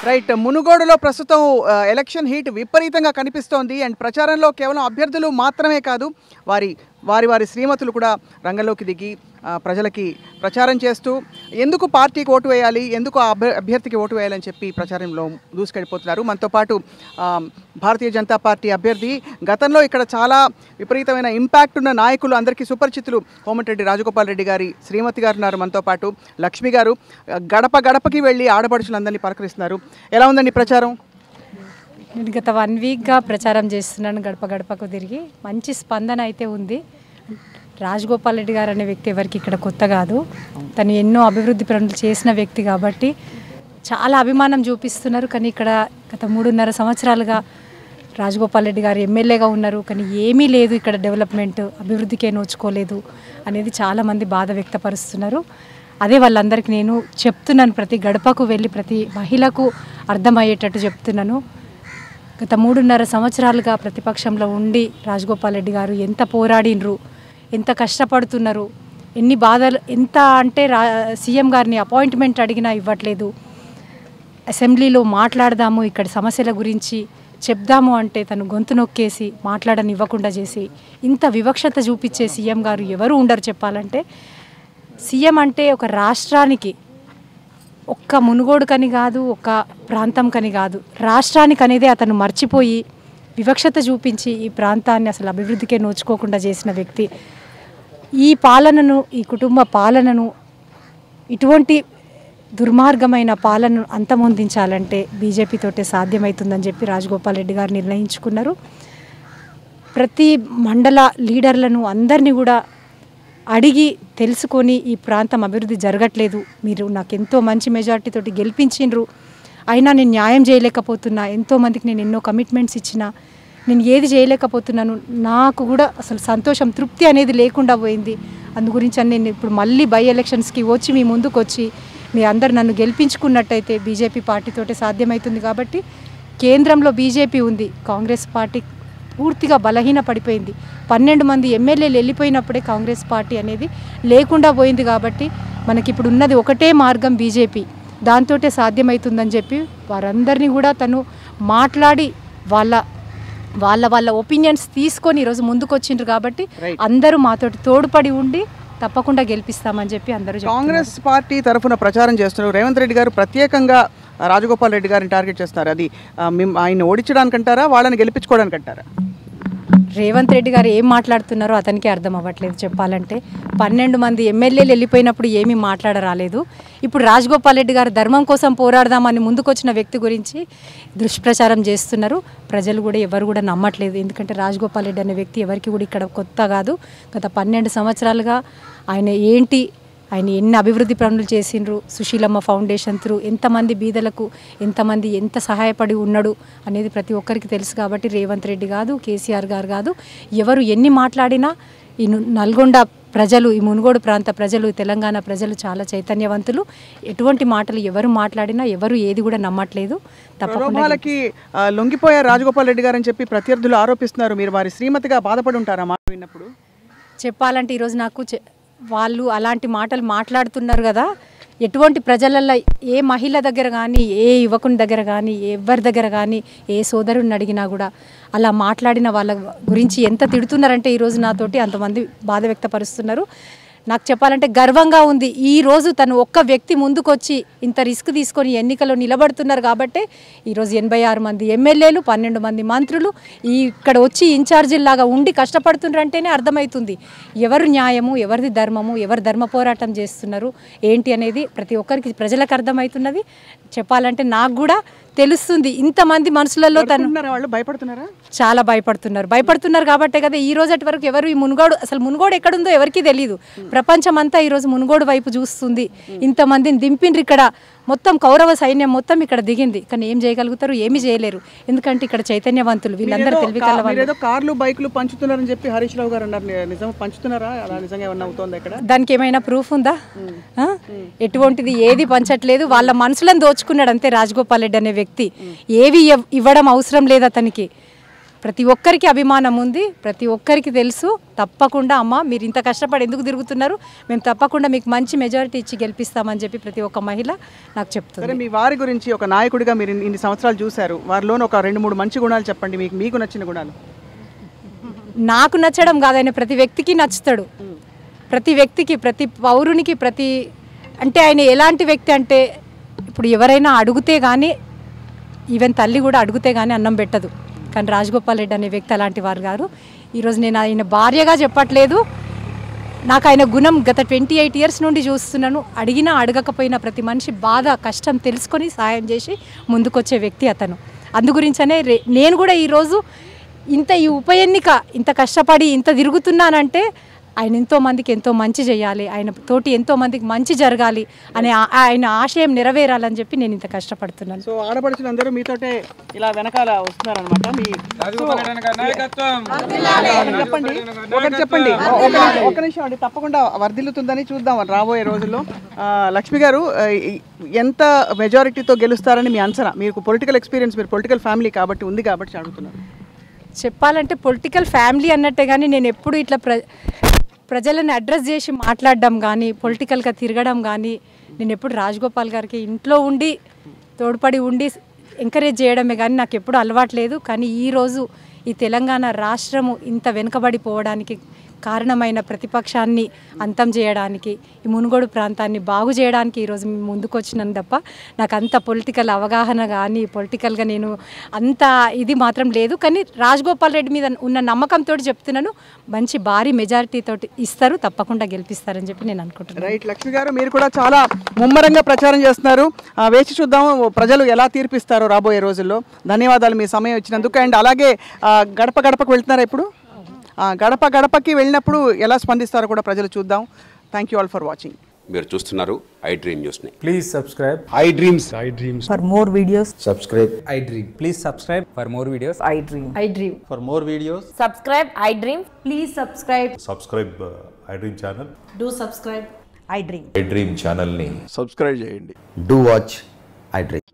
Right మునుగోడులో ప్రస్తుతం ఆ, ఎలక్షన్ హీట్ విపరీతంగా కనిపిస్తోంది అండ్ ప్రచారంలో కేవలం అభ్యర్థులు మాత్రమే కాదు వారి వారి వారి శ్రీమతులు కూడా రంగంలోకి దిగి ఆ, ప్రజలకి ప్రచారం చేస్తూ ఎందుకు పార్టీకి ఓటు వేయాలి ఎందుకు ఆ అభ్య అభ్యర్థికి ఓటు వేయాలని చెప్పి ప్రచారంలో దూసుకెళ్ళిపోతున్నారు మనతో పాటు ఆ, భారతీయ జనతా పార్టీ అభ్యర్థి గతంలో ఇక్కడ చాలా విపరీతమైన ఇంపాక్ట్ ఉన్న నాయకులు అందరికీ సుపరిచితులు కోమటిరెడ్డి రాజగోపాల్ రెడ్డి గారి శ్రీమతి గారు ఉన్నారు మనతో పాటు లక్ష్మి గారు ఆ, గడప గడపకి వెళ్ళి ఆడపడుచులందరినీ పలకరిస్తున్నారు ఎలా ఉందండి ప్రచారం నేను గత వన్ వీక్గా ప్రచారం చేస్తున్నాను గడప గడపకు తిరిగి మంచి స్పందన అయితే ఉంది రాజగోపాల్ రెడ్డి గారు అనే వ్యక్తి ఎవరికి ఇక్కడ కొత్త కాదు తను ఎన్నో అభివృద్ధి పనులు చేసిన వ్యక్తి కాబట్టి చాలా అభిమానం చూపిస్తున్నారు కానీ ఇక్కడ గత మూడున్నర సంవత్సరాలుగా రాజగోపాల్ రెడ్డి గారు ఎమ్మెల్యేగా ఉన్నారు కానీ ఏమీ లేదు ఇక్కడ డెవలప్మెంట్ అభివృద్ధికే నోచుకోలేదు అనేది చాలామంది బాధ వ్యక్తపరుస్తున్నారు అదే వాళ్ళందరికీ నేను చెప్తున్నాను ప్రతి గడపకు వెళ్ళి ప్రతి మహిళకు అర్థమయ్యేటట్టు చెప్తున్నాను గత మూడున్నర సంవత్సరాలుగా ప్రతిపక్షంలో ఉండి రాజగోపాల్ రెడ్డి గారు ఎంత పోరాడినరు ఎంత కష్టపడుతున్నారు ఎన్ని బాధలు ఎంత అంటే రా సీఎం గారిని అపాయింట్మెంట్ అడిగినా ఇవ్వట్లేదు అసెంబ్లీలో మాట్లాడదాము ఇక్కడ సమస్యల గురించి చెప్దాము అంటే తను గొంతు నొక్కేసి మాట్లాడనివ్వకుండా చేసి ఇంత వివక్షత చూపించే సీఎం గారు ఎవరు ఉండరు చెప్పాలంటే సీఎం అంటే ఒక రాష్ట్రానికి ఒక్క మునుగోడుకని కాదు ఒక్క ప్రాంతంకని కాదు రాష్ట్రానికి అనేది అతను మర్చిపోయి వివక్షత చూపించి ఈ ప్రాంతాన్ని అసలు అభివృద్ధికే నోచుకోకుండా చేసిన వ్యక్తి ఈ పాలనను ఈ కుటుంబ పాలనను ఇటువంటి దుర్మార్గమైన పాలనను అంతమొందించాలంటే బీజేపీతోటే సాధ్యమవుతుందని చెప్పి రాజగోపాల్ రెడ్డి గారు నిర్ణయించుకున్నారు ప్రతి మండల లీడర్లను అందరినీ కూడా అడిగి తెలుసుకొని ఈ ప్రాంతం అభివృద్ధి జరగట్లేదు మీరు నాకు ఎంతో మంచి మెజారిటీతోటి గెలిపించిండ్రు అయినా నేను న్యాయం చేయలేకపోతున్నా ఎంతోమందికి నేను ఎన్నో కమిట్మెంట్స్ ఇచ్చిన నేను ఏది చేయలేకపోతున్నాను నాకు కూడా అసలు సంతోషం తృప్తి అనేది లేకుండా పోయింది అందు గురించి అని నేను ఇప్పుడు మళ్ళీ బై ఎలక్షన్స్కి వచ్చి మీ ముందుకు వచ్చి మీ అందరు నన్ను గెలిపించుకున్నట్టయితే బీజేపీ పార్టీతోటే సాధ్యమవుతుంది కాబట్టి కేంద్రంలో బీజేపీ ఉంది కాంగ్రెస్ పార్టీ పూర్తిగా బలహీన పడిపోయింది పన్నెండు మంది ఎమ్మెల్యేలు వెళ్ళిపోయినప్పుడే కాంగ్రెస్ పార్టీ అనేది లేకుండా పోయింది కాబట్టి మనకి ఇప్పుడు ఉన్నది ఒకటే మార్గం బీజేపీ దాంతోటే సాధ్యమవుతుందని చెప్పి వారందరినీ కూడా తను మాట్లాడి వాళ్ళ వాళ్ళ వాళ్ళ ఒపీనియన్స్ తీసుకొని ఈరోజు ముందుకు వచ్చిండ్రు కాబట్టి Right. అందరూ మాతోటి తోడ్పడి ఉండి తప్పకుండా గెలిపిస్తామని చెప్పి అందరూ చెప్తున్నారు. కాంగ్రెస్ పార్టీ తరఫున ప్రచారం చేస్తున్నారు రేవంత్ రెడ్డి గారు ప్రత్యేకంగా ఆ, రాజగోపాల్ రెడ్డి గారిని టార్గెట్ చేస్తున్నారు అది ఆ, మిమ్- ఆయన ఓడించడానికంటారా వాళ్ళని గెలిపించుకోవడానికంటారా రేవంత్ రెడ్డి గారు ఏం మాట్లాడుతున్నారో అతనికి అర్థం అవ్వట్లేదు చెప్పాలంటే పన్నెండు మంది ఎమ్మెల్యేలు వెళ్ళిపోయినప్పుడు ఏమీ మాట్లాడరాలేదు ఇప్పుడు రాజగోపాల్ రెడ్డి గారు ధర్మం కోసం పోరాడదామని ముందుకొచ్చిన వ్యక్తి గురించి దుష్ప్రచారం చేస్తున్నారు ప్రజలు కూడా ఎవరు కూడా నమ్మట్లేదు ఎందుకంటే రాజగోపాల్ రెడ్డి అనే వ్యక్తి ఎవరికి కూడా ఇక్కడ కొత్త కాదు గత పన్నెండు సంవత్సరాలుగా ఆయన ఏంటి ఆయన ఎన్ని అభివృద్ధి పనులు చేసిండ్రు సుశీలమ్మ ఫౌండేషన్ త్రూ ఎంతమంది బీదలకు ఎంతమంది ఎంత సహాయపడి ఉన్నాడు అనేది ప్రతి ఒక్కరికి తెలుసు కాబట్టి రేవంత్ రెడ్డి కాదు కేసీఆర్ గారు కాదు ఎవరు ఎన్ని మాట్లాడినా ఈ ను- నల్గొండ ప్రజలు ఈ మునుగోడు ప్రాంత ప్రజలు ఈ తెలంగాణ ప్రజలు చాలా చైతన్యవంతులు ఎటువంటి మాటలు ఎవరు మాట్లాడినా ఎవరు ఏది కూడా నమ్మట్లేదు తప్పకుండా ప్రలోభాలకి ఆ, లొంగిపోయారు రాజగోపాల్ రెడ్డి గారు అని చెప్పి ప్రత్యర్థులు ఆరోపిస్తున్నారు మీరు వారి శ్రీమతిగా బాధపడి ఉంటారా మాట విన్నప్పుడు చెప్పాలంటే ఈరోజు నాకు చె- వాళ్ళు అలాంటి మాటలు మాట్లాడుతున్నారు కదా ఎటువంటి ప్రజలల్లో ఏ మహిళ దగ్గర కానీ ఏ యువకుని దగ్గర కానీ ఎవరి దగ్గర కానీ ఏ సోదరుని అడిగినా కూడా అలా మాట్లాడిన వాళ్ళ గురించి ఎంత తిడుతున్నారంటే ఈరోజు నాతోటి అంతమంది బాధ వ్యక్తపరుస్తున్నారు నాకు చెప్పాలంటే గర్వంగా ఉంది ఈ రోజు తను ఒక్క వ్యక్తి ముందుకొచ్చి ఇంత రిస్క్ తీసుకొని ఎన్నికల్లో నిలబడుతున్నారు కాబట్టే ఈరోజు ఎనభై ఆరు మంది ఎమ్మెల్యేలు పన్నెండు మంది మంత్రులు ఈ ఇక్కడ వచ్చి ఇన్ఛార్జీలాగా ఉండి కష్టపడుతున్నారంటేనే అర్థమవుతుంది ఎవరు న్యాయము ఎవరిది ధర్మము ఎవరు ధర్మ పోరాటం చేస్తున్నారు ఏంటి అనేది ప్రతి ఒక్కరికి ప్రజలకు అర్థమవుతున్నది చెప్పాలంటే నాకు కూడా తెలుస్తుంది ఇంతమంది మనసులలో తను అనుకుంటున్నారా వాళ్ళు భయపడుతున్నారా చాలా భయపడుతున్నారు భయపడుతున్నారు కాబట్టే కదా ఈ రోజటి వరకు ఎవరు ఈ మునుగోడు అసలు మునుగోడు ఎక్కడుందో ఎవరికీ తెలియదు ప్రపంచం అంతా ఈ రోజు మునుగోడు వైపు చూస్తుంది ఇంతమందిని దింపిండ్రు ఇక్కడ మొత్తం కౌరవ సైన్యం మొత్తం ఇక్కడ దిగింది కానీ ఏం చేయగలుగుతారు ఏమీ చేయలేరు ఎందుకంటే ఇక్కడ చైతన్యవంతులు వీళ్ళందరూ తెలివి కల వాళ్ళు మీరేదో కార్లు బైకులు పంచుతున్నారని చెప్పి హరీష్ రావు గారు అన్నారు ని- నిజం పంచుతున్నారా అలా నిజంగా ఏమన్నా అవుతోంది ఇక్కడ దానికి ఏమైనా ప్రూఫ్ ఉందా ఆ? ఎటువంటిది ఏది పంచట్లేదు వాళ్ళ మనసులను దోచుకున్నాడు అంతే రాజగోపాల్ రెడ్డి అనే వ్యక్తి ఏవి ఇవ్- ఇవ్వడం అవసరం లేదు అతనికి ప్రతి ఒక్కరికి అభిమానం ఉంది ప్రతి ఒక్కరికి తెలుసు తప్పకుండా అమ్మ మీరు ఇంత కష్టపడి ఎందుకు తిరుగుతున్నారు మేము తప్పకుండా మీకు మంచి మెజారిటీ ఇచ్చి గెలిపిస్తామని చెప్పి ప్రతి ఒక్క మహిళ నాకు చెప్తుంది సరే మీ వారి గురించి ఒక నాయకుడిగా మీరు ఇన్ని- ఇన్ని సంవత్సరాలు చూశారు వారిలోని ఒక రెండు మూడు మంచి గుణాలు చెప్పండి మీకు మీకు నచ్చిన గుణాలు నాకు నచ్చడం కాదు ఆయన ప్రతి వ్యక్తికి నచ్చుతాడు ప్రతి వ్యక్తికి ప్రతి పౌరునికి ప్రతి అంటే ఆయన ఎలాంటి వ్యక్తి అంటే ఇప్పుడు ఎవరైనా అడిగితే కానీ ఈవెన్ తల్లి కూడా అడిగితే కానీ అన్నం పెట్టదు కానీ రాజగోపాల్ రెడ్డి అనే వ్యక్తి అలాంటి వారు గారు ఈరోజు నేను ఆయన భార్యగా చెప్పట్లేదు నాకు ఆయన గుణం గత ట్వంటీ ఎయిట్ ఇయర్స్ నుండి చూస్తున్నాను అడిగినా అడగకపోయినా ప్రతి మనిషి బాధ కష్టం తెలుసుకొని సాయం చేసి ముందుకొచ్చే వ్యక్తి అతను అందు గురించనే రే నేను కూడా ఈరోజు ఇంత ఈ ఉప ఎన్నిక ఇంత కష్టపడి ఇంత తిరుగుతున్నానంటే ఆయన ఎంతో మందికి ఎంతో మంచి చేయాలి ఆయన తోటి ఎంతో మందికి మంచి జరగాలి అనే ఆ- ఆయన ఆశయం నెరవేరాలని చెప్పి నేను ఇంత కష్టపడుతున్నాను సో ఆడపడుచులు అందరూ మీతోటే ఇలా వెనకాల వస్తున్నారనమాట మీ ఒకటి చెప్పండి ఒకటి చెప్పండి ఒక నిమిషం, ఒక నిమిషం అండి తప్పకుండా వర్ధిల్లుతుందని చూద్దాం రాబోయే రోజుల్లో ఆ, లక్ష్మి గారు ఆ, ఈ- ఎంత మెజారిటీతో గెలుస్తారని మీ అంచనా మీకు పొలిటికల్ ఎక్స్పీరియన్స్ మీరు పొలిటికల్ ఫ్యామిలీ కాబట్టి ఉంది కాబట్టి అడుగుతున్నారు చెప్పాలంటే పొలిటికల్ ఫ్యామిలీ అన్నట్టే కానీ నేను ఎప్పుడు ఇట్లా ప్ర ప్రజలను అడ్రస్ చేసి మాట్లాడడం కానీ పొలిటికల్గా తిరగడం కానీ నేను ఎప్పుడు రాజగోపాల్ గారికి ఇంట్లో ఉండి తోడ్పడి ఉండి ఎంకరేజ్ చేయడమే కానీ నాకు ఎప్పుడు అలవాట్లేదు కానీ ఈరోజు ఈ తెలంగాణ రాష్ట్రము ఇంత వెనుకబడిపోవడానికి కారణమైన ప్రతిపక్షాన్ని అంతం చేయడానికి ఈ మునుగోడు ప్రాంతాన్ని బాగు చేయడానికి ఈరోజు మేము ముందుకు వచ్చినాను తప్ప నాకు అంత పొలిటికల్ అవగాహన కానీ పొలిటికల్గా నేను అంత ఇది మాత్రం లేదు కానీ రాజగోపాల్ రెడ్డి మీద ఉన్న నమ్మకంతో చెప్తున్నాను మంచి భారీ మెజారిటీ తోటి ఇస్తారు తప్పకుండా గెలిపిస్తారని చెప్పి నేను అనుకుంటున్నాను రైట్ లక్ష్మి గారు మీరు కూడా చాలా ముమ్మరంగా ప్రచారం చేస్తున్నారు ఆ, వేచి చూద్దాం ప్రజలు ఎలా తీర్పిస్తారో రాబోయే రోజుల్లో ధన్యవాదాలు మీ సమయం ఇచ్చినందుకు అండ్ అలాగే ఆ, గడప గడపకు వెళ్తున్నారా ఇప్పుడు ఆ, గడప గడపకి వెళ్ళినప్పుడు ఎలా స్పందిస్తారో కూడా ప్రజలు చూద్దాం thank you all for watching మీరు చూస్తున్నారు ఐ డ్రీమ్ న్యూస్ని Please subscribe. I dreams. I dreams. For more videos, Subscribe. I dream. Please subscribe for more videos. I dream. I dream. For more videos, Subscribe, I dream. Please subscribe. Subscribe I dream channel Do subscribe. I dream. I dream ఛానల్ని subscribe చేయండి. Do watch I Dream.